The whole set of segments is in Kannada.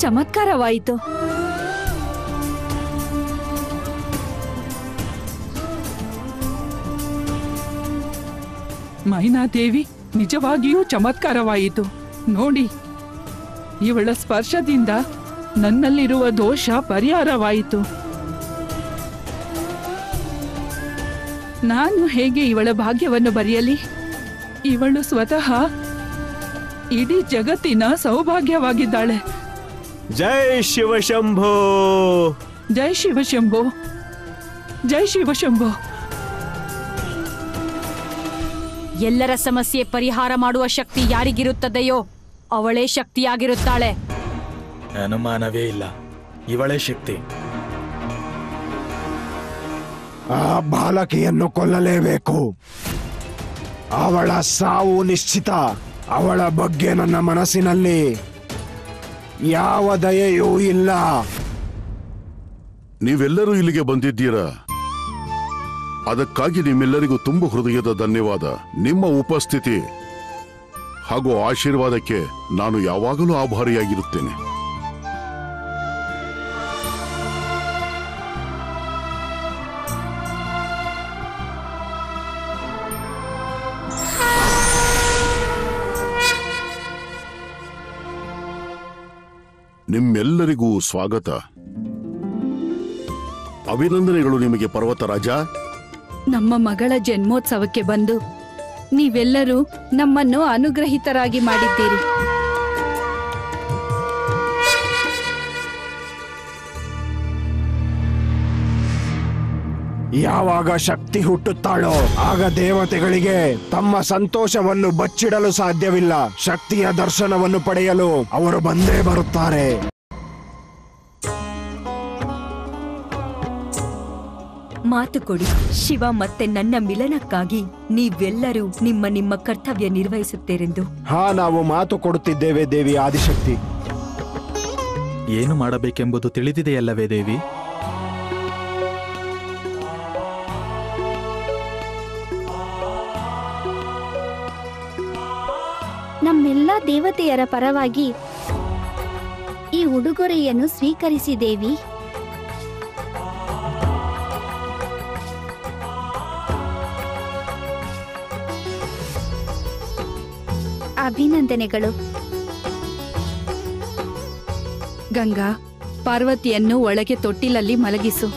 ಚಮತ್ಕಾರವಾಯಿತು ಮೈನಾದೇವಿ ನಿಜವಾಗಿಯೂ ಚಮತ್ಕಾರವಾಯಿತು ನೋಡಿ ಇವಳ ಸ್ಪರ್ಶದಿಂದ ನನ್ನಲ್ಲಿರುವ ದೋಷ ಪರಿಹಾರವಾಯಿತು ನಾನು ಹೇಗೆ ಇವಳ ಭಾಗ್ಯವನ್ನು ಬರೆಯಲಿ ಇವಳು ಸ್ವತಃ ಇಡೀ ಜಗತ್ತಿನ ಸೌಭಾಗ್ಯವಾಗಿದ್ದಾಳೆ ಜೈ ಶಿವಶಂಭೋ ಜೈ ಶಿವಶಂಭೋ ಜೈ ಶಿವಶಂಭೋ ಎಲ್ಲರ ಸಮಸ್ಯೆ ಪರಿಹಾರ ಮಾಡುವ ಶಕ್ತಿ ಯಾರಿಗಿರುತ್ತದೆಯೋ ಅವಳೇ ಶಕ್ತಿಯಾಗಿರುತ್ತಾಳೆ ಅನುಮಾನವೇ ಇಲ್ಲ ಇವಳೇ ಶಕ್ತಿ ಆ ಬಾಲಕಿಯನ್ನು ಕೊಲ್ಲಲೇಬೇಕು ಅವಳ ಸಾವು ನಿಶ್ಚಿತ ಅವಳ ಬಗ್ಗೆ ನನ್ನ ಮನಸ್ಸಿನಲ್ಲಿ ಯಾವ ದಯೆಯೂ ಇಲ್ಲ ನೀವೆಲ್ಲರೂ ಇಲ್ಲಿಗೆ ಬಂದಿದ್ದೀರಾ ಅದಕ್ಕಾಗಿ ನಿಮ್ಮೆಲ್ಲರಿಗೂ ತುಂಬ ಹೃದಯದ ಧನ್ಯವಾದ ನಿಮ್ಮ ಉಪಸ್ಥಿತಿ ಹಾಗೂ ಆಶೀರ್ವಾದಕ್ಕೆ ನಾನು ಯಾವಾಗಲೂ ಆಭಾರಿಯಾಗಿರುತ್ತೇನೆ ನಿಮ್ಮೆಲ್ಲರಿಗೂ ಸ್ವಾಗತ ಅಭಿನಂದನೆಗಳು ನಿಮಗೆ ಪರ್ವತರಾಜ ನಮ್ಮ ಮಗಳ ಜನ್ಮೋತ್ಸವಕ್ಕೆ ಬಂದು ನೀವೆಲ್ಲರೂ ನಮ್ಮನ್ನು ಅನುಗ್ರಹಿತರಾಗಿ ಮಾಡಿದ್ದೀರಿ ಯಾವಾಗ ಶಕ್ತಿ ಹುಟ್ಟುತ್ತಾಳೋ ಆಗ ದೇವತೆಗಳಿಗೆ ತಮ್ಮ ಸಂತೋಷವನ್ನು ಬಚ್ಚಿಡಲು ಸಾಧ್ಯವಿಲ್ಲ ಶಕ್ತಿಯ ದರ್ಶನವನ್ನು ಪಡೆಯಲು ಅವರು ಬಂದೇ ಬರುತ್ತಾರೆ ಮಾತು ಕೊಡಿ ಶಿವ ಮತ್ತೆ ನನ್ನ ಮಿಲನಕ್ಕಾಗಿ ನೀವೆಲ್ಲರೂ ನಿಮ್ಮ ನಿಮ್ಮ ಕರ್ತವ್ಯ ನಿರ್ವಹಿಸುತ್ತೀರೆಂದು ಹಾ ನಾವು ಮಾತು ಕೊಡುತ್ತಿದ್ದೇವೆ ದೇವಿ ಆದಿಶಕ್ತಿ ಏನು ಮಾಡಬೇಕೆಂಬುದು ತಿಳಿದಿದೆಯಲ್ಲವೇ ದೇವಿ ನಮ್ಮೆಲ್ಲ ದೇವತೆಯರ ಪರವಾಗಿ ಈ ಉಡುಗೊರೆಯನ್ನು ಸ್ವೀಕರಿಸಿ ದೇವಿ ಅಭಿನಂದನೆಗಳು ಗಂಗಾ ಪಾರ್ವತಿಯನ್ನು ಒಳಗೆ ತೊಟ್ಟಿಲಲ್ಲಿ ಮಲಗಿಸು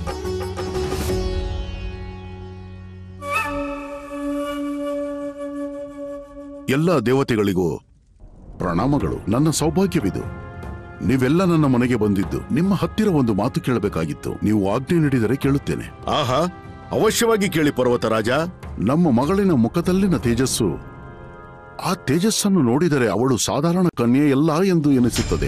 ಎಲ್ಲ ದೇವತೆಗಳಿಗೂ ಪ್ರಣಾಮಗಳು ನನ್ನ ಸೌಭಾಗ್ಯವಿದು ನೀವೆಲ್ಲ ನನ್ನ ಮನೆಗೆ ಬಂದಿದ್ದು ನಿಮ್ಮ ಹತ್ತಿರ ಒಂದು ಮಾತು ಕೇಳಬೇಕಾಗಿತ್ತು ನೀವು ಆಜ್ಞೆ ನೀಡಿದರೆ ಕೇಳುತ್ತೇನೆ ಆಹಾ ಅವಶ್ಯವಾಗಿ ಕೇಳಿ ಪರ್ವತರಾಜ ನಮ್ಮ ಮಗಳಿನ ಮುಖದಲ್ಲಿನ ತೇಜಸ್ಸು ಆ ತೇಜಸ್ಸನ್ನು ನೋಡಿದರೆ ಅವಳು ಸಾಧಾರಣ ಕನ್ಯೆಯಲ್ಲ ಎಂದು ಎನಿಸುತ್ತದೆ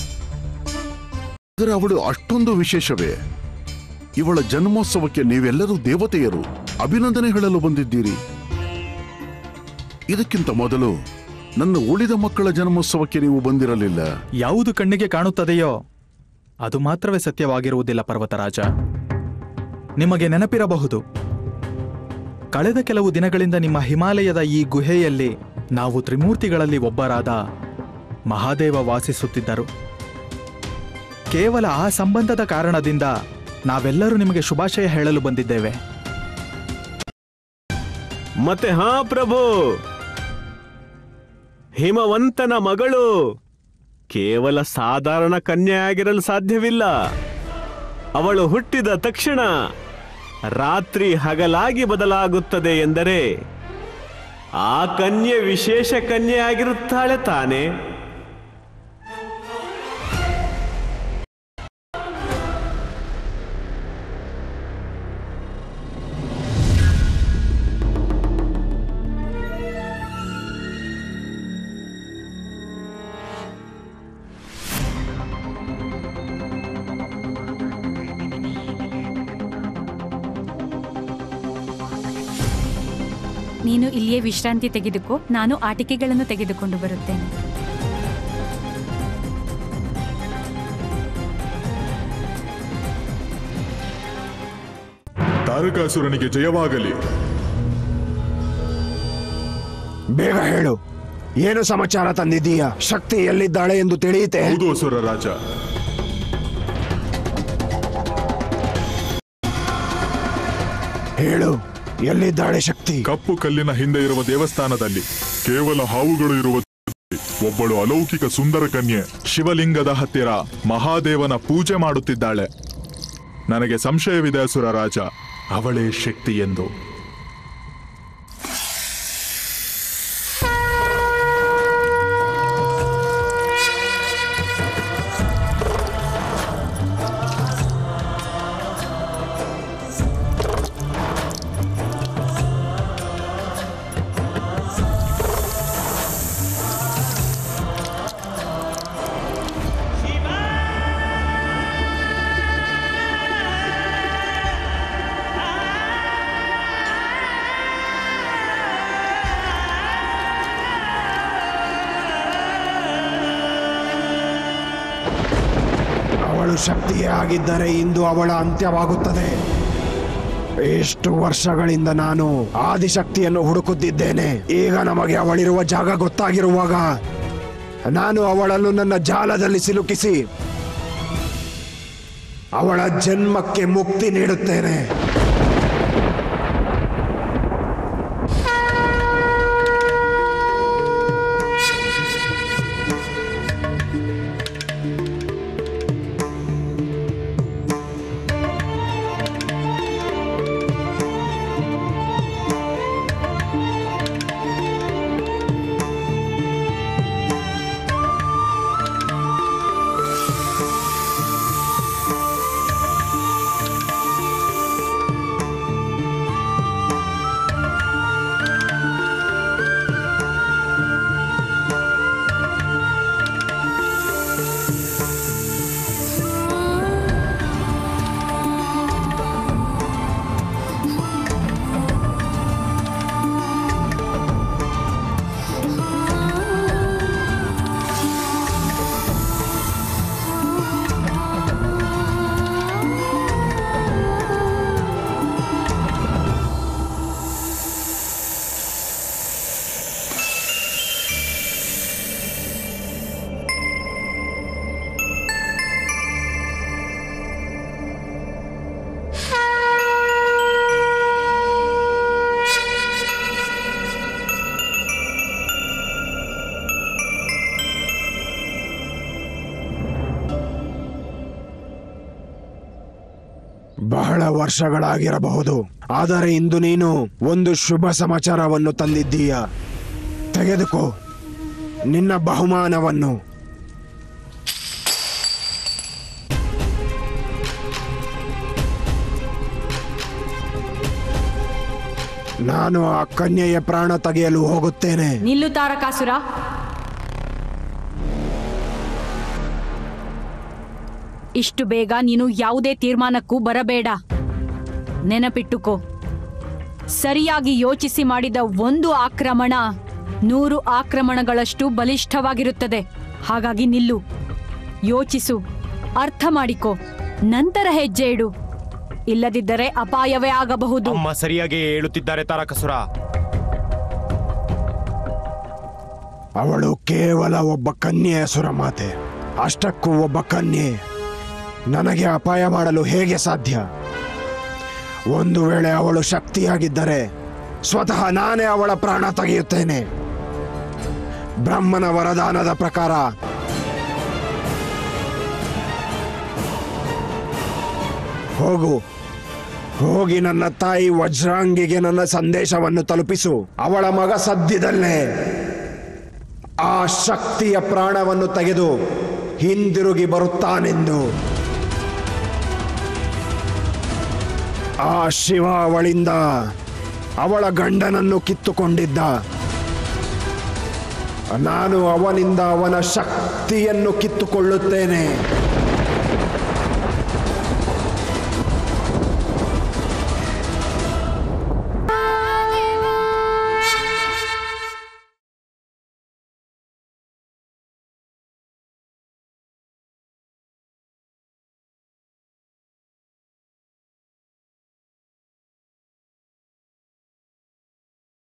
ಆದರೆ ಅವಳು ಅಷ್ಟೊಂದು ವಿಶೇಷವೇ ಇವಳ ಜನ್ಮೋತ್ಸವಕ್ಕೆ ನೀವೆಲ್ಲರೂ ದೇವತೆಯರು ಅಭಿನಂದನೆ ಹೇಳಲು ಬಂದಿದ್ದೀರಿ ಇದಕ್ಕಿಂತ ಮೊದಲು ನನ್ನ ಉಳಿದ ಮಕ್ಕಳ ಜನ್ಮೋತ್ಸವಕ್ಕೆ ನೀವು ಬಂದಿರಲಿಲ್ಲ ಯಾವುದು ಕಣ್ಣಿಗೆ ಕಾಣುತ್ತದೆಯೋ ಅದು ಮಾತ್ರವೇ ಸತ್ಯವಾಗಿರುವುದಿಲ್ಲ ಪರ್ವತರಾಜ ನಿಮಗೆ ನೆನಪಿರಬಹುದು ಕಳೆದ ಕೆಲವು ದಿನಗಳಿಂದ ನಿಮ್ಮ ಹಿಮಾಲಯದ ಈ ಗುಹೆಯಲ್ಲಿ ನಾವು ತ್ರಿಮೂರ್ತಿಗಳಲ್ಲಿ ಒಬ್ಬರಾದ ಮಹಾದೇವ ವಾಸಿಸುತ್ತಿದ್ದರು ಕೇವಲ ಆ ಸಂಬಂಧದ ಕಾರಣದಿಂದ ನಾವೆಲ್ಲರೂ ನಿಮಗೆ ಶುಭಾಶಯ ಹೇಳಲು ಬಂದಿದ್ದೇವೆ ಮತ್ತೆ ಹಾ ಪ್ರಭು ಹಿಮವಂತನ ಮಗಳು ಕೇವಲ ಸಾಧಾರಣ ಕನ್ಯೆಯಾಗಿರಲು ಸಾಧ್ಯವಿಲ್ಲ ಅವಳು ಹುಟ್ಟಿದ ತಕ್ಷಣ ರಾತ್ರಿ ಹಗಲಾಗಿ ಬದಲಾಗುತ್ತದೆ ಎಂದರೆ ಆ ಕನ್ಯೆ ವಿಶೇಷ ಕನ್ಯೆಯಾಗಿರುತ್ತಾಳೆ ತಾನೆ ನೀನು ಇಲ್ಲಿಯೇ ವಿಶ್ರಾಂತಿ ತೆಗೆದುಕೋ ನಾನು ಆಟಿಕೆಗಳನ್ನು ತೆಗೆದುಕೊಂಡು ಬರುತ್ತೇನೆ ತಾರಕಾಸುರನಿಗೆ ಜಯವಾಗಲಿ ಬೇಗ ಹೇಳು ಏನು ಸಮಾಚಾರ ತಂದಿದ್ದೀಯ ಶಕ್ತಿ ಎಲ್ಲಿದ್ದಾಳೆ ಎಂದು ತಿಳಿಯುತ್ತೆ ಹೌದು ಅಸುರ ರಾಜ ಹೇಳು ಎಲ್ಲಿದ್ದಾಳೆ ಶಕ್ತಿ ಕಪ್ಪು ಕಲ್ಲಿನ ಹಿಂದೆ ಇರುವ ದೇವಸ್ಥಾನದಲ್ಲಿ ಕೇವಲ ಹಾವುಗಳು ಇರುವ ಒಬ್ಬಳು ಅಲೌಕಿಕ ಸುಂದರ ಕನ್ಯೆ ಶಿವಲಿಂಗದ ಹತ್ತಿರ ಮಹಾದೇವನ ಪೂಜೆ ಮಾಡುತ್ತಿದ್ದಾಳೆ ನನಗೆ ಸಂಶಯವಿದೆ ಅಸುರ ರಾಜ ಅವಳೇ ಶಕ್ತಿ ಎಂದು ಅವಳು ಶಕ್ತಿಯೇ ಆಗಿದ್ದರೆ ಇಂದು ಅವಳ ಅಂತ್ಯವಾಗುತ್ತದೆ ಎಷ್ಟು ವರ್ಷಗಳಿಂದ ನಾನು ಆದಿಶಕ್ತಿಯನ್ನು ಹುಡುಕುತ್ತಿದ್ದೇನೆ ಈಗ ನಮಗೆ ಅವಳಿರುವ ಜಾಗ ಗೊತ್ತಾಗಿರುವಾಗ ನಾನು ಅವಳನ್ನು ನನ್ನ ಜಾಲದಲ್ಲಿ ಸಿಲುಕಿಸಿ ಅವಳ ಜನ್ಮಕ್ಕೆ ಮುಕ್ತಿ ನೀಡುತ್ತೇನೆ ಬಹಳ ವರ್ಷಗಳಾಗಿರಬಹುದು ಆದರೆ ಇಂದು ನೀನು ಒಂದು ಶುಭ ಸಮಾಚಾರವನ್ನು ತಂದಿದ್ದೀಯ ತೆಗೆದುಕೋ ನಿನ್ನ ಬಹುಮಾನವನ್ನು ನಾನು ಆ ಕನ್ಯೆಯ ಪ್ರಾಣ ತೆಗೆಯಲು ಹೋಗುತ್ತೇನೆ ನಿಲ್ಲು ತಾರಕಾಸುರ ಇಷ್ಟು ಬೇಗ ನೀನು ಯಾವುದೇ ತೀರ್ಮಾನಕ್ಕೂ ಬರಬೇಡ ನೆನಪಿಟ್ಟುಕೋ ಸರಿಯಾಗಿ ಯೋಚಿಸಿ ಮಾಡಿದ ಒಂದು ಆಕ್ರಮಣ ನೂರು ಆಕ್ರಮಣಗಳಷ್ಟು ಬಲಿಷ್ಠವಾಗಿರುತ್ತದೆ ಹಾಗಾಗಿ ನಿಲ್ಲು ಯೋಚಿಸು ಅರ್ಥ ಮಾಡಿಕೋ ನಂತರ ಹೆಜ್ಜೆ ಇಡು ಇಲ್ಲದಿದ್ದರೆ ಅಪಾಯವೇ ಆಗಬಹುದು ಅಮ್ಮ ಸರಿಯಾಗಿ ಹೇಳುತ್ತಿದ್ದಾರೆ ತಾರಕಸುರ ಅವಳು ಕೇವಲ ಒಬ್ಬ ಕನ್ಯೆಯ ಸುರಮಾತೆ ಅಷ್ಟಕ್ಕೂ ಒಬ್ಬ ಕನ್ಯೆ ನನಗೆ ಅಪಾಯ ಮಾಡಲು ಹೇಗೆ ಸಾಧ್ಯ ಒಂದು ವೇಳೆ ಅವಳು ಶಕ್ತಿಯಾಗಿದ್ದರೆ ಸ್ವತಃ ನಾನೇ ಅವಳ ಪ್ರಾಣ ತೆಗೆಯುತ್ತೇನೆ ಬ್ರಹ್ಮನ ವರದಾನದ ಪ್ರಕಾರ ಹೋಗು ಹೋಗಿ ನನ್ನ ತಾಯಿ ವಜ್ರಾಂಗಿಗೆ ನನ್ನ ಸಂದೇಶವನ್ನು ತಲುಪಿಸು ಅವಳ ಮಗ ಸದ್ಯದಲ್ಲೇ ಆ ಶಕ್ತಿಯ ಪ್ರಾಣವನ್ನು ತೆಗೆದು ಹಿಂದಿರುಗಿ ಬರುತ್ತಾನೆಂದು ಆ ಶಿವ ಅವಳಿಂದ ಅವಳ ಗಂಡನನ್ನು ಕಿತ್ತುಕೊಂಡಿದ್ದ ನಾನು ಅವನಿಂದ ಅವನ ಶಕ್ತಿಯನ್ನು ಕಿತ್ತುಕೊಳ್ಳುತ್ತೇನೆ